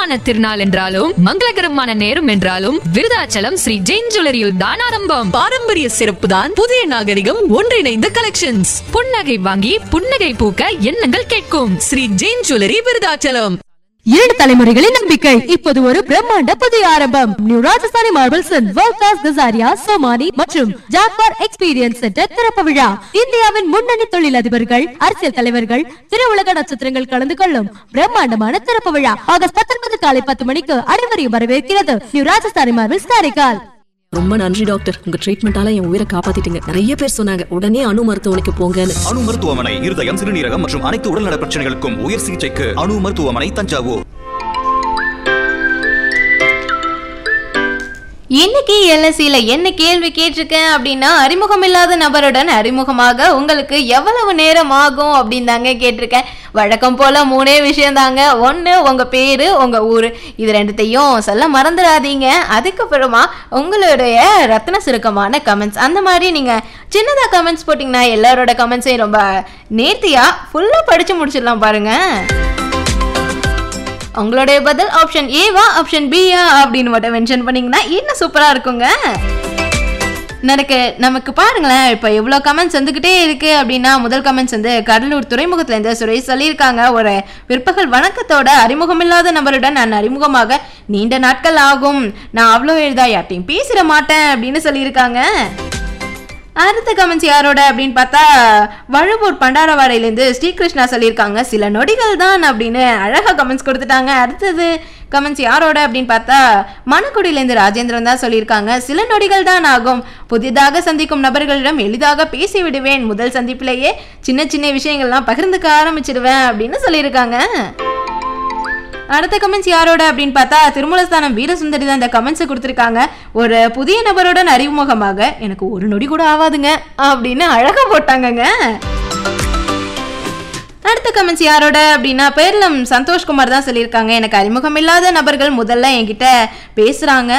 சுபமான திருநாள் என்றாலும் மங்களகரமான நேரம் என்றாலும் விருதாச்சலம் ஸ்ரீ ஜெயின் ஜுவல்லரியில் தான் ஆரம்பம் பாரம்பரிய சிறப்பு தான் புதிய நாகரிகம் ஒன்றிணைந்த கலெக்ஷன்ஸ் புன்னகை வாங்கி புன்னகை பூக்க எண்ணங்கள் கேட்கும் ஸ்ரீ ஜெயின் ஜுவல்லரி விருதாச்சலம் இரண்டு தலைமுறைகளின் நம்பிக்கை இப்போது ஒரு பிரம்மாண்ட புதிய ஆரம்பம் new Rajasthani marbles world glass Kajaria Somany மற்றும் ஜாக்வார் எக்ஸ்பீரியன்ஸ் சென்டர் திறப்பு விழா இந்தியாவின் முன்னணி தொழிலதிபர்கள் அரசியல் தலைவர்கள் திருவுலக நட்சத்திரங்கள் கலந்து கொள்ளும் பிரம்மாண்டமான திறப்பு விழா ஆகஸ்ட் பத்தொன்பது காலை பத்து மணிக்கு அனைவரையும் வரவேற்கிறது நியூ ராஜஸ்தானி மார்பிள்ஸ் காரைக்கால் ரொம்ப நன்றி டாக்டர் உங்க ட்ரீட்மெண்டால என் உயிரை காப்பாத்திட்டீங்க நிறைய பேர் சொன்னாங்க உடனே அணு மருத்துவமனைக்கு போங்கன்னு அணு மருத்துவமனை இருதயம் சிறுநீரகம் மற்றும் அனைத்து உடல்நல பிரச்சனைகளுக்கும் உயர் சிகிச்சைக்கு அணு மருத்துவமனை தஞ்சாவூர் இன்னைக்கு எல்எஸ்சியில என்ன கேள்வி கேட்டிருக்கேன் அப்படின்னா அறிமுகம் இல்லாத நபருடன் அறிமுகமாக உங்களுக்கு எவ்வளவு நேரம் ஆகும் அப்படின்னு தாங்க கேட்டிருக்கேன் வழக்கம் போல மூணே விஷயம் தாங்க ஒன்று உங்க பேரு உங்க ஊர் இது ரெண்டுத்தையும் சொல்ல மறந்துடாதீங்க அதுக்கப்புறமா உங்களுடைய ரத்ன சுருக்கமான கமெண்ட்ஸ் அந்த மாதிரி நீங்க சின்னதா கமெண்ட்ஸ் போட்டிங்கன்னா எல்லாரோட கமெண்ட்ஸையும் ரொம்ப நேர்த்தியா ஃபுல்லா படிச்சு முடிச்சிடலாம் பாருங்க உங்களுடைய பதில் ஆப்ஷன் ஏவா ஆப்ஷன் பியா அப்படின்னு மட்டும் மென்ஷன் பண்ணீங்கன்னா இன்னும் சூப்பரா இருக்குங்க எனக்கு நமக்கு பாருங்களேன் இப்போ எவ்வளோ கமெண்ட்ஸ் வந்துக்கிட்டே இருக்கு அப்படின்னா முதல் கமெண்ட்ஸ் வந்து கடலூர் துறைமுகத்துலேருந்து சுரேஷ் சொல்லியிருக்காங்க ஒரு பிற்பகல் வணக்கத்தோட அறிமுகமில்லாத நபருடன் நான் அறிமுகமாக நீண்ட நாட்கள் ஆகும் நான் அவ்வளோ எழுதா யார்ட்டையும் பேசிட மாட்டேன் அப்படின்னு சொல்லியிருக்காங்க அடுத்த கமெண்ட்ஸ் யாரோட அப்படின்னு பார்த்தா வழுவூர் பண்டாரவாடையிலேருந்து ஸ்ரீகிருஷ்ணா சொல்லியிருக்காங்க சில நொடிகள் தான் அப்படின்னு அழகாக கமெண்ட்ஸ் கொடுத்துட்டாங்க அடுத்தது கமெண்ட்ஸ் யாரோட அப்படின்னு பார்த்தா மணக்குடியிலேருந்து ராஜேந்திரன் தான் சொல்லியிருக்காங்க சில நொடிகள் தான் ஆகும் புதிதாக சந்திக்கும் நபர்களிடம் எளிதாக பேசி விடுவேன் முதல் சந்திப்பிலேயே சின்ன சின்ன விஷயங்கள்லாம் பகிர்ந்துக்க ஆரம்பிச்சிடுவேன் அப்படின்னு சொல்லியிருக்காங்க அடுத்த கமெண்ட்ஸ் யாரோட அப்படின்னு பார்த்தா திருமூலஸ்தானம் வீரசுந்தரி தான் இந்த கமெண்ட்ஸை கொடுத்துருக்காங்க ஒரு புதிய நபருடன் அறிமுகமாக எனக்கு ஒரு நொடி கூட ஆகாதுங்க அப்படின்னு அழகா போட்டாங்கங்க அடுத்த கமெண்ட்ஸ் யாரோட அப்படின்னா பேர்லம் சந்தோஷ்குமார் தான் சொல்லியிருக்காங்க எனக்கு அறிமுகம் இல்லாத நபர்கள் முதல்ல என்கிட்ட பேசுறாங்க